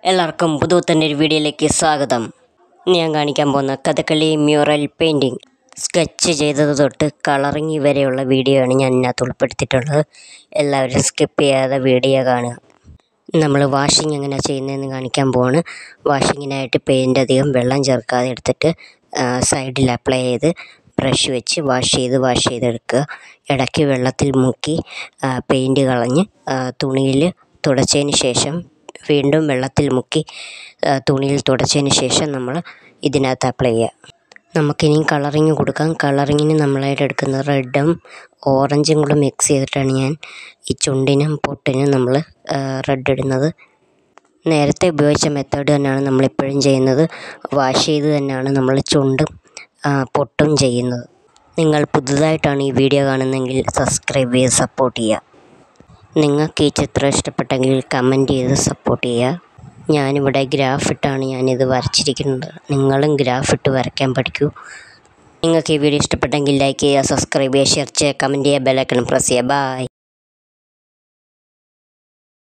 എല്ലാവർക്കും പുതുത്തൻ്റെ ഒരു വീഡിയോയിലേക്ക് സ്വാഗതം ഇന്ന് ഞാൻ കാണിക്കാൻ പോകുന്ന കഥകളി മ്യൂറൽ പെയിൻറ്റിങ് സ്കെച്ച് ചെയ്തത് തൊട്ട് കളറിങ് വരെയുള്ള വീഡിയോ ആണ് ഞാൻ ഇതിനകത്ത് ഉൾപ്പെടുത്തിയിട്ടുള്ളത് എല്ലാവരും സ്കിപ്പ് ചെയ്യാതെ വീഡിയോ കാണുക നമ്മൾ വാഷിംഗ് എങ്ങനെ ചെയ്യുന്നതെന്ന് കാണിക്കാൻ പോവാണ് വാഷിങ്ങിനായിട്ട് പെയിൻ്റ് അധികം വെള്ളം ചേർക്കാതെ എടുത്തിട്ട് സൈഡിൽ അപ്ലൈ ചെയ്ത് ബ്രഷ് വെച്ച് വാഷ് ചെയ്ത് വാഷ് ചെയ്തെടുക്കുക ഇടയ്ക്ക് വെള്ളത്തിൽ മുക്കി പെയിൻറ്റ് കളഞ്ഞ് തുണിയിൽ തുടച്ചതിന് ശേഷം വീണ്ടും വെള്ളത്തിൽ മുക്കി ആ, തുണിയിൽ തുടച്ചതിന് ശേഷം നമ്മൾ ഇതിനകത്ത് അപ്ലൈ ചെയ്യുക നമുക്കിനി കളറിങ് കൊടുക്കാം കളറിങ്ങിന് നമ്മളായിട്ട് എടുക്കുന്നത് റെഡും ഓറഞ്ചും കൂടെ മിക്സ് ചെയ്തിട്ടാണ് ഞാൻ ഈ ചുണ്ടിനും പൊട്ടിനും നമ്മൾ റെഡ് ഇടുന്നത് നേരത്തെ ഉപയോഗിച്ച മെത്തേഡ് തന്നെയാണ് നമ്മളിപ്പോഴും ചെയ്യുന്നത് വാഷ് ചെയ്ത് തന്നെയാണ് നമ്മൾ ചുണ്ടും ആ, പൊട്ടും ചെയ്യുന്നത് നിങ്ങൾ പുതുതായിട്ടാണ് ഈ വീഡിയോ കാണുന്നതെങ്കിൽ സബ്സ്ക്രൈബ് ചെയ്ത് സപ്പോർട്ട് ചെയ്യുക നിങ്ങൾക്ക് ഈ ചിത്രം ഇഷ്ടപ്പെട്ടെങ്കിൽ കമൻറ്റ് ചെയ്ത് സപ്പോർട്ട് ചെയ്യുക ഞാനിവിടെ ഗ്രാഫിട്ടാണ് ഞാനിത് വരച്ചിരിക്കുന്നത് നിങ്ങളും ഗ്രാഫിട്ട് വരയ്ക്കാൻ പഠിക്കൂ നിങ്ങൾക്ക് ഈ വീഡിയോ ഇഷ്ടപ്പെട്ടെങ്കിൽ ലൈക്ക് ചെയ്യുക സബ്സ്ക്രൈബ് ചെയ്യുക ഷെയർ ചെയ്യുക കമൻറ്റ് ചെയ്യുക ബെല്ലൈക്കൺ പ്രസ് ചെയ്യുക ബൈ